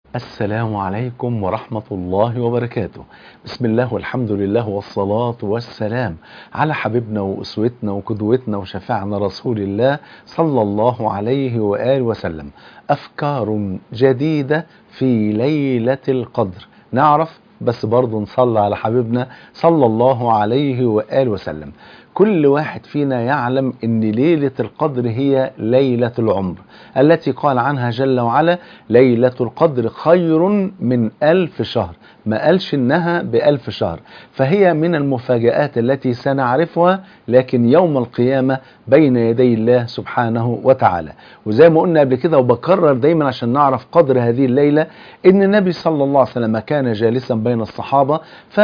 السلام عليكم ورحمة الله وبركاته بسم الله والحمد لله والصلاة والسلام على حبيبنا وأسوتنا وقدوتنا وشفاعنا رسول الله صلى الله عليه وآله وسلم أفكار جديدة في ليلة القدر نعرف بس برضه نصلي على حبيبنا صلى الله عليه وآله وسلم كل واحد فينا يعلم ان ليلة القدر هي ليلة العمر التي قال عنها جل وعلا ليلة القدر خير من ألف شهر ما قالش انها بألف شهر فهي من المفاجآت التي سنعرفها لكن يوم القيامة بين يدي الله سبحانه وتعالى وزي ما قلنا قبل كده وبكرر دايما عشان نعرف قدر هذه الليلة ان النبي صلى الله عليه وسلم كان جالسا بين الصحابة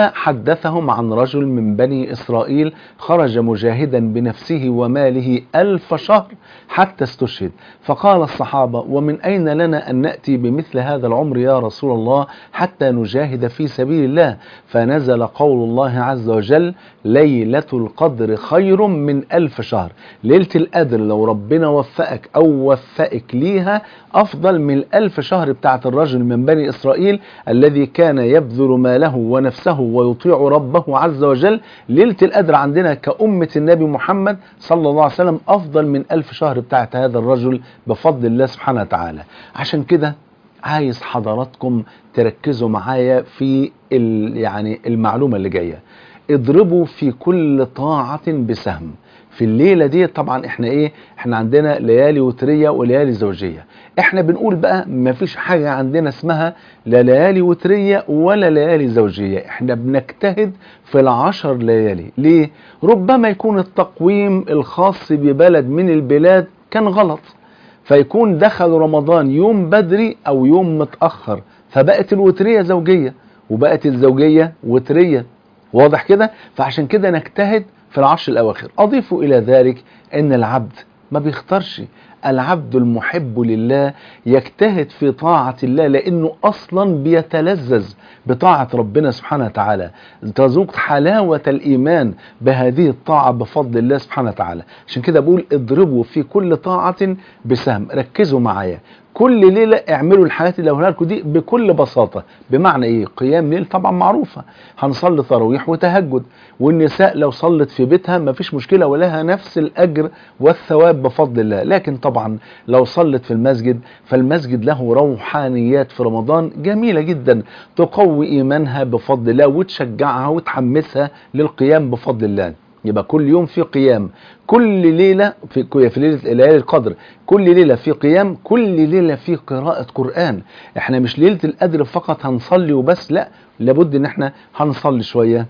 فحدثهم عن رجل من بني إسرائيل خرج مجاهدا بنفسه وماله ألف شهر حتى استشهد فقال الصحابة ومن أين لنا أن نأتي بمثل هذا العمر يا رسول الله حتى نجاهد في سبيل الله فنزل قول الله عز وجل ليلة القدر خير من ألف شهر ليلة القدر لو ربنا وفقك أو وفقك ليها أفضل من الألف شهر بتاعت الرجل من بني إسرائيل الذي كان يبذل ماله ونفسه ويطيع ربه عز وجل ليلة القدر عندنا كأمة النبي محمد صلى الله عليه وسلم أفضل من ألف شهر بتاعت هذا الرجل بفضل الله سبحانه وتعالى عشان كده عايز حضراتكم تركزوا معايا في يعني المعلومة اللي جاية اضربوا في كل طاعة بسهم في الليلة دي طبعا احنا ايه احنا عندنا ليالي وترية وليالي زوجية احنا بنقول بقى مفيش حاجة عندنا اسمها لا ليالي وترية ولا ليالي زوجية احنا بنجتهد في العشر ليالي ليه ربما يكون التقويم الخاص ببلد من البلاد كان غلط فيكون دخل رمضان يوم بدري او يوم متأخر فبقت الوترية زوجية وبقت الزوجية وترية واضح كده فعشان كده نجتهد في العشر الأواخر أضيف إلى ذلك أن العبد ما بيختارش العبد المحب لله يجتهد في طاعة الله لأنه أصلا بيتلذذ بطاعة ربنا سبحانه وتعالى تذوق حلاوة الإيمان بهذه الطاعة بفضل الله سبحانه وتعالى عشان كده بقول اضربوا في كل طاعة بسهم ركزوا معايا كل ليلة اعملوا الحاجات اللي هقولها لكم دي بكل بساطة بمعنى ايه قيام ليل طبعا معروفة هنصلي تراويح وتهجد والنساء لو صلت في بيتها ما فيش مشكلة ولها نفس الاجر والثواب بفضل الله لكن طبعا لو صلت في المسجد فالمسجد له روحانيات في رمضان جميلة جدا تقوي ايمانها بفضل الله وتشجعها وتحمسها للقيام بفضل الله يبقى كل يوم في قيام كل ليلة في, في ليلة ليالي القدر كل ليلة في قيام كل ليلة في قراءة قرآن احنا مش ليلة القدر فقط هنصلي وبس لا لابد ان احنا هنصلي شوية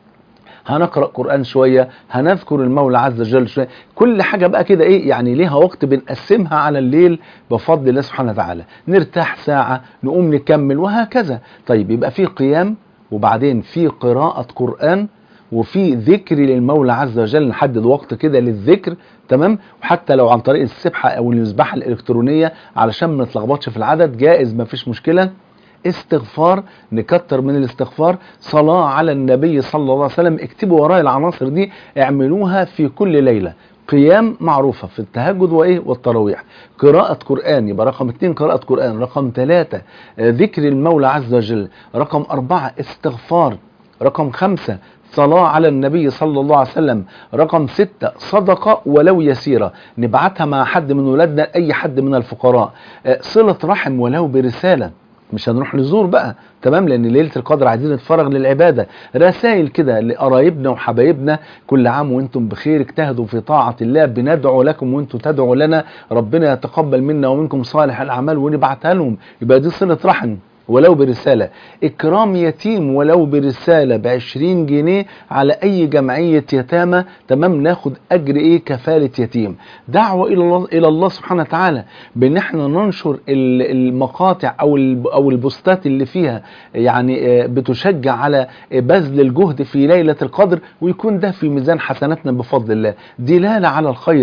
هنقرأ قرآن شوية هنذكر المولى عز وجل شوية كل حاجة بقى كده ايه يعني ليها وقت بنقسمها على الليل بفضل الله سبحانه وتعالى نرتاح ساعة نقوم نكمل وهكذا طيب يبقى في قيام وبعدين في قراءة قرآن وفي ذكر للمولى عز وجل نحدد وقت كده للذكر تمام وحتى لو عن طريق السبحة او المسبحة الالكترونية علشان ما نتلخبطش في العدد جائز ما فيش مشكلة استغفار نكتر من الاستغفار صلاة على النبي صلى الله عليه وسلم اكتبوا وراء العناصر دي اعملوها في كل ليلة قيام معروفة في التهجد وإيه والتراويح قراءة قرآن يبقى رقم اثنين قراءة قرآن رقم ثلاثة ذكر المولى عز وجل رقم أربعة استغفار رقم خمسة صلاة على النبي صلى الله عليه وسلم رقم ستة صدقة ولو يسيرة نبعتها مع حد من ولادنا أي حد من الفقراء صلة رحم ولو برسالة مش هنروح نزور بقى تمام لان ليله القدر عايزين نتفرغ للعباده رسائل كده لقرايبنا وحبايبنا كل عام وانتم بخير اجتهدوا في طاعه الله بندعو لكم وانتم تدعوا لنا ربنا يتقبل منا ومنكم صالح الاعمال ونبعتها لهم يبقى دي صله رحم ولو برسالة إكرام يتيم ولو برسالة بعشرين جنيه على أي جمعية يتامى تمام ناخد أجر إيه كفالة يتيم دعوة إلى الله, إلى الله سبحانه وتعالى بأن احنا ننشر المقاطع أو أو البوستات اللي فيها يعني بتشجع على بذل الجهد في ليلة القدر ويكون ده في ميزان حسناتنا بفضل الله دلالة على الخير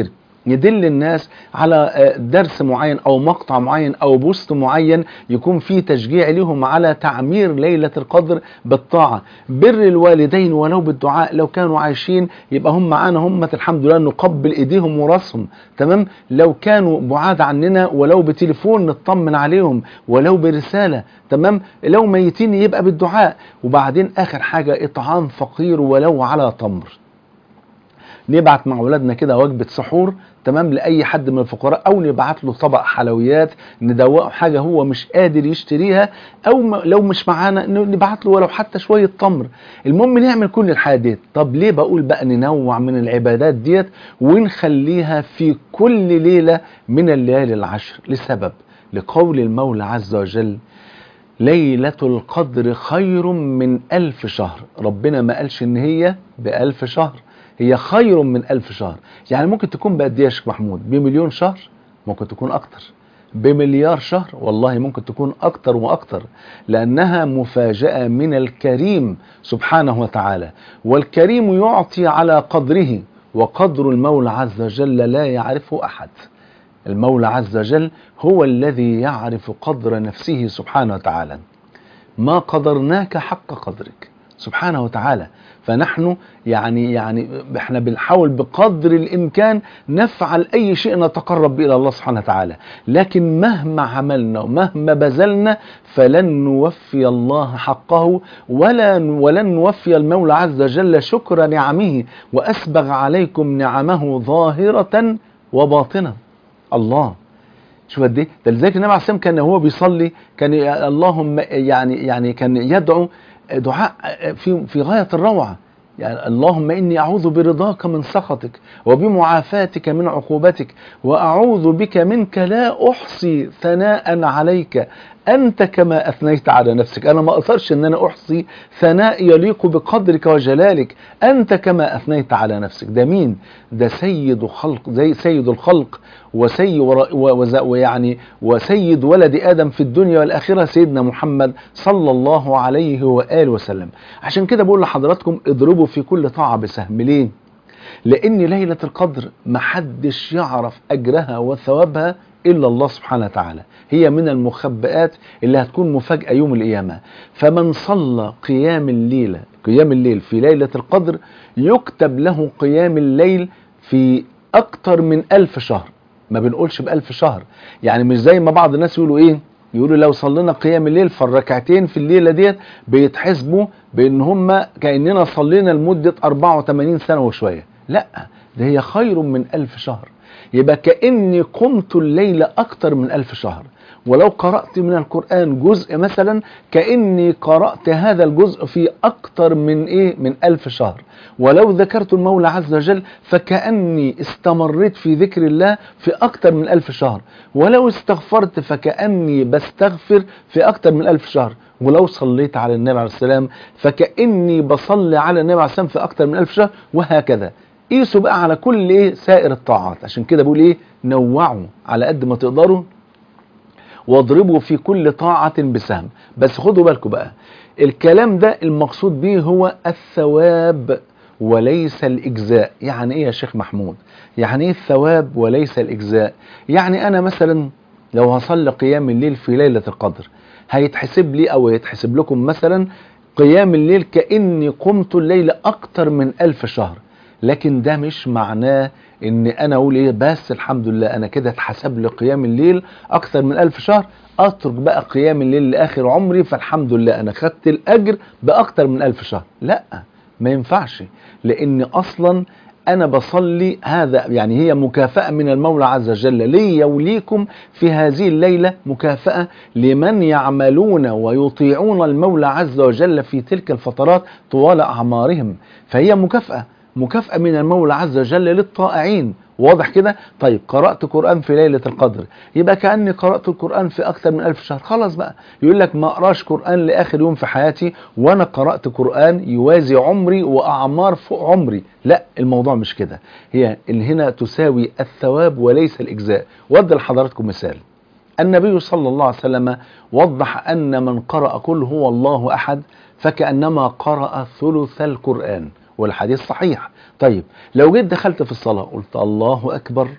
يدل الناس على درس معين او مقطع معين او بوست معين يكون فيه تشجيع لهم على تعمير ليلة القدر بالطاعة بر الوالدين ولو بالدعاء لو كانوا عايشين يبقى هم معانا هم الحمد لله نقبل ايديهم وراسهم تمام لو كانوا بعاد عننا ولو بتليفون نطمن عليهم ولو برسالة تمام لو ميتين يبقى بالدعاء وبعدين اخر حاجة اطعام فقير ولو على تمر نبعت مع اولادنا كده وجبه سحور تمام لاي حد من الفقراء او نبعت له طبق حلويات ندوقه حاجه هو مش قادر يشتريها او م- لو مش معانا ن- نبعت له ولو حتى شويه تمر المهم نعمل كل الحاجات ديت طب ليه بقول بقى ننوع من العبادات ديت ونخليها في كل ليله من الليالي العشر لسبب لقول المولى عز وجل ليلة القدر خير من ألف شهر ربنا ما قالش إن هي بألف شهر هي خير من ألف شهر يعني ممكن تكون بقد إيه يا شيخ محمود بمليون شهر ممكن تكون أكتر بمليار شهر والله ممكن تكون أكتر وأكتر لأنها مفاجأة من الكريم سبحانه وتعالى والكريم يعطي على قدره وقدر المولى عز وجل لا يعرفه أحد المولى عز وجل هو الذي يعرف قدر نفسه سبحانه وتعالى ما قدرناك حق قدرك سبحانه وتعالى فنحن يعني يعني احنا بنحاول بقدر الامكان نفعل اي شيء نتقرب به الى الله سبحانه وتعالى لكن مهما عملنا ومهما بذلنا فلن نوفي الله حقه ولا ولن نوفي المولى عز وجل شكر نعمه واسبغ عليكم نعمه ظاهره وباطنه الله شوف قد ايه ده لذلك النبي عليه الصلاه والسلام كان هو بيصلي كان ي- اللهم يعني يعني كان يدعو دعاء في في غايه الروعه يعني اللهم اني اعوذ برضاك من سخطك وبمعافاتك من عقوبتك واعوذ بك منك لا احصي ثناء عليك انت كما اثنيت على نفسك انا ما اقدرش ان انا احصي ثناء يليق بقدرك وجلالك انت كما اثنيت على نفسك ده مين ده سيد خلق زي سيد الخلق وسيد ويعني وسيد ولد ادم في الدنيا والاخره سيدنا محمد صلى الله عليه واله وسلم عشان كده بقول لحضراتكم اضربوا في كل طاعه بسهم ليه لان ليله القدر محدش يعرف اجرها وثوابها الا الله سبحانه وتعالى هي من المخبئات اللي هتكون مفاجاه يوم القيامه فمن صلى قيام الليله قيام الليل في ليله القدر يكتب له قيام الليل في اكتر من ألف شهر ما بنقولش بألف شهر يعني مش زي ما بعض الناس يقولوا ايه يقولوا لو صلينا قيام الليل فالركعتين في الليله ديت بيتحسبوا بان هم كاننا صلينا لمده 84 سنه وشويه لا ده هي خير من ألف شهر يبقى كاني قمت الليل اكتر من ألف شهر ولو قرأت من القرآن جزء مثلا كأني قرأت هذا الجزء في أكتر من إيه من ألف شهر ولو ذكرت المولى عز وجل فكأني استمريت في ذكر الله في أكتر من ألف شهر ولو استغفرت فكأني بستغفر في أكتر من ألف شهر ولو صليت على النبي عليه السلام فكأني بصلي على النبي عليه السلام في أكتر من ألف شهر وهكذا قيسوا بقى على كل ايه سائر الطاعات عشان كده بقول ايه نوعوا على قد ما تقدروا واضربوا في كل طاعة بسهم بس خدوا بالكم بقى الكلام ده المقصود به هو الثواب وليس الإجزاء يعني إيه يا شيخ محمود يعني إيه الثواب وليس الإجزاء يعني أنا مثلا لو هصلي قيام الليل في ليلة القدر هيتحسب لي أو يتحسب لكم مثلا قيام الليل كأني قمت الليل أكتر من ألف شهر لكن ده مش معناه ان انا اقول ايه بس الحمد لله انا كده اتحسب لي قيام الليل اكتر من ألف شهر اترك بقى قيام الليل لاخر عمري فالحمد لله انا خدت الاجر باكتر من ألف شهر لا ما ينفعش لان اصلا انا بصلي هذا يعني هي مكافأة من المولى عز وجل لي وليكم في هذه الليلة مكافأة لمن يعملون ويطيعون المولى عز وجل في تلك الفترات طوال اعمارهم فهي مكافأة مكافأة من المولى عز وجل للطائعين واضح كده طيب قرأت قرآن في ليلة القدر يبقى كأني قرأت القرآن في أكثر من ألف شهر خلاص بقى يقول لك ما أقراش قرآن لآخر يوم في حياتي وأنا قرأت قرآن يوازي عمري وأعمار فوق عمري لا الموضوع مش كده هي اللي هنا تساوي الثواب وليس الإجزاء ودي لحضراتكم مثال النبي صلى الله عليه وسلم وضح أن من قرأ قل هو الله أحد فكأنما قرأ ثلث القرآن والحديث صحيح طيب لو جيت دخلت في الصلاة قلت الله أكبر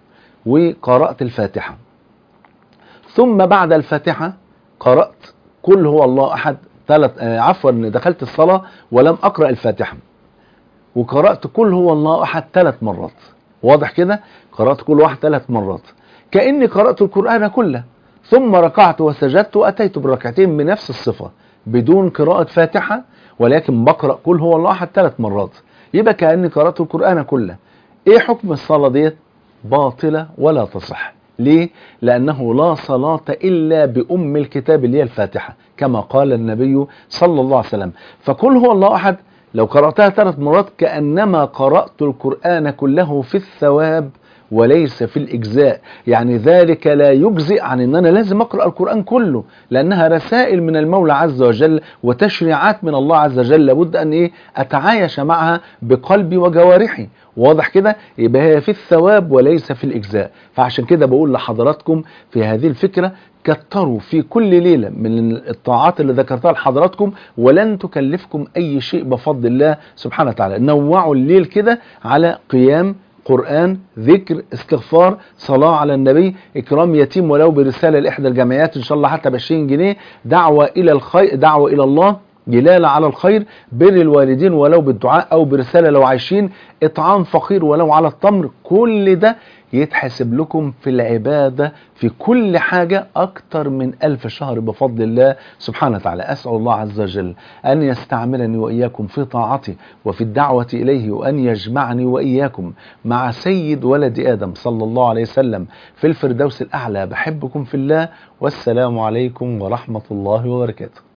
وقرأت الفاتحة ثم بعد الفاتحة قرأت كل هو الله أحد ثلاث آه عفوا دخلت الصلاة ولم أقرأ الفاتحة وقرأت كل هو الله أحد ثلاث مرات واضح كده قرأت كل واحد ثلاث مرات كأني قرأت القرآن كله ثم ركعت وسجدت وأتيت بالركعتين بنفس الصفة بدون قراءة فاتحة ولكن بقرأ كل هو الله أحد ثلاث مرات يبقى كأني قرأت القرآن كله إيه حكم الصلاة ديت باطلة ولا تصح ليه؟ لأنه لا صلاة إلا بأم الكتاب اللي هي الفاتحة كما قال النبي صلى الله عليه وسلم فكل هو الله أحد لو قرأتها ثلاث مرات كأنما قرأت القرآن كله في الثواب وليس في الإجزاء يعني ذلك لا يجزئ عن أن أنا لازم أقرأ القرآن كله لأنها رسائل من المولى عز وجل وتشريعات من الله عز وجل لابد أن إيه أتعايش معها بقلبي وجوارحي واضح كده يبقى هي في الثواب وليس في الإجزاء فعشان كده بقول لحضراتكم في هذه الفكرة كتروا في كل ليلة من الطاعات اللي ذكرتها لحضراتكم ولن تكلفكم أي شيء بفضل الله سبحانه وتعالى نوعوا الليل كده على قيام قرآن ذكر استغفار صلاة على النبي إكرام يتيم ولو برسالة لإحدى الجمعيات إن شاء الله حتى ب 20 جنيه دعوة إلى الخير دعوة إلى الله جلالة على الخير بر الوالدين ولو بالدعاء أو برسالة لو عايشين إطعام فقير ولو على التمر كل ده يتحسب لكم في العبادة في كل حاجة أكتر من ألف شهر بفضل الله سبحانه وتعالى أسأل الله عز وجل أن يستعملني وإياكم في طاعته وفي الدعوة إليه وأن يجمعني وإياكم مع سيد ولد آدم صلى الله عليه وسلم في الفردوس الأعلى بحبكم في الله والسلام عليكم ورحمة الله وبركاته